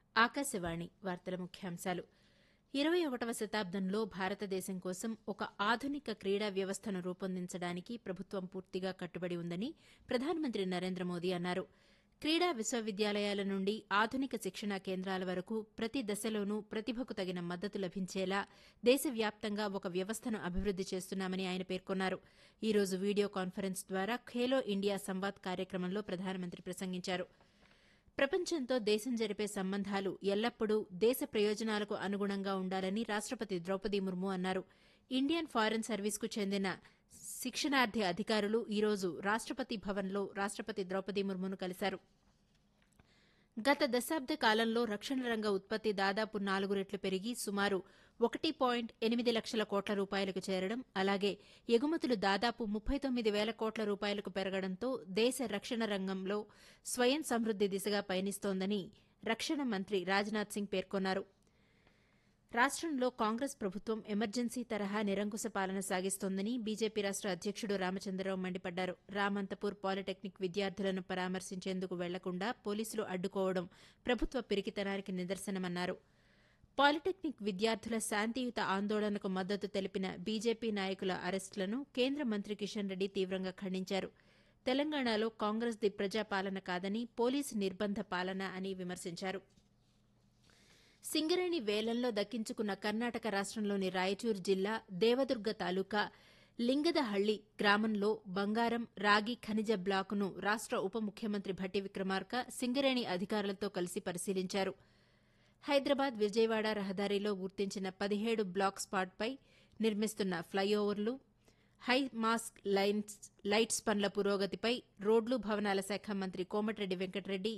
ఆకాశవాణి వార్తల ముఖ్యాంశాలు ఇరవై ఒకటవ శతాబ్దంలో భారతదేశం కోసం ఒక ఆధునిక క్రీడా వ్యవస్థను రూపొందించడానికి ప్రభుత్వం పూర్తిగా కట్టుబడి ఉందని ప్రధానమంత్రి నరేంద్ర మోదీ అన్నారు క్రీడా విశ్వవిద్యాలయాల నుండి ఆధునిక శిక్షణా కేంద్రాల వరకు ప్రతి దశలోనూ ప్రతిభకు తగిన మద్దతు లభించేలా దేశవ్యాప్తంగా ఒక వ్యవస్థను అభివృద్ది చేస్తున్నామని ఆయన పేర్కొన్నారు ఈ రోజు వీడియో కాన్ఫరెన్స్ ద్వారా ఖేలో ఇండియా సంవాద్ కార్యక్రమంలో ప్రధానమంత్రి ప్రసంగించారు ప్రపంచంతో దేశం జరిపే సంబంధాలు ఎల్లప్పుడూ దేశ ప్రయోజనాలకు అనుగుణంగా ఉండాలని రాష్టపతి ద్రౌపది ముర్ము అన్నారు ఇండియన్ ఫారెన్ సర్వీస్కు చెందిన శిక్షణార్థి అధికారులు ఈ రోజు రాష్టపతి భవన్లో రాష్టపతి ద్రౌపది ముర్మును కలిశారు గత దశాబ్ద కాలంలో రక్షణ రంగ ఉత్పత్తి దాదాపు నాలుగు రెట్లు పెరిగి సుమారు ఒకటి పాయింట్ ఎనిమిది లక్షల కోట్ల రూపాయలకు చేరడం అలాగే ఎగుమతులు దాదాపు ముప్పై తొమ్మిది వేల కోట్ల రూపాయలకు పెరగడంతో దేశ రక్షణ రంగంలో స్వయం సమృద్ది దిశగా పయనిస్తోందని రక్షణ మంత్రి రాజ్నాథ్ సింగ్ పేర్కొన్నారు రాష్టంలో కాంగ్రెస్ ప్రభుత్వం ఎమర్జెన్సీ తరహా నిరంకుశ పాలన సాగిస్తోందని బీజేపీ రాష్ట అధ్యకుడు రామచంద్రరావు మండిపడ్డారు రామంతపూర్ పాలిటెక్నిక్ విద్యార్థులను పరామర్శించేందుకు వెళ్లకుండా పోలీసులు అడ్డుకోవడం ప్రభుత్వ పిరికితనానికి నిదర్శనమన్నారు పాలిటెక్నిక్ విద్యార్థుల శాంతియుత ఆందోళనకు మద్దతు తెలిపిన బీజేపీ నాయకుల అరెస్టులను కేంద్ర మంత్రి కిషన్ రెడ్డి తీవ్రంగా ఖండించారు తెలంగాణలో కాంగ్రెస్ది ప్రజాపాలన కాదని పోలీసు నిర్బంధ పాలన అని విమర్శించారు సింగరేణి వేలంలో దక్కించుకున్న కర్ణాటక రాష్టంలోని రాయచూరు జిల్లా దేవదుర్గ తాలూకా లింగదహళ్లి గ్రామంలో బంగారం రాగి ఖనిజ బ్లాకును రాష్ట ఉప ముఖ్యమంత్రి భట్టి విక్రమార్క సింగరేణి అధికారులతో కలిసి పరిశీలించారు హైదరాబాద్ విజయవాడ రహదారిలో గుర్తించిన పదిహేడు బ్లాక్ స్పాట్పై నిర్మిస్తున్న ఫ్లైఓవర్లు హై మాస్క్ లైట్స్ పనుల పురోగతిపై రోడ్లు భవనాల శాఖ మంత్రి కోమటిరెడ్డి వెంకటరెడ్డి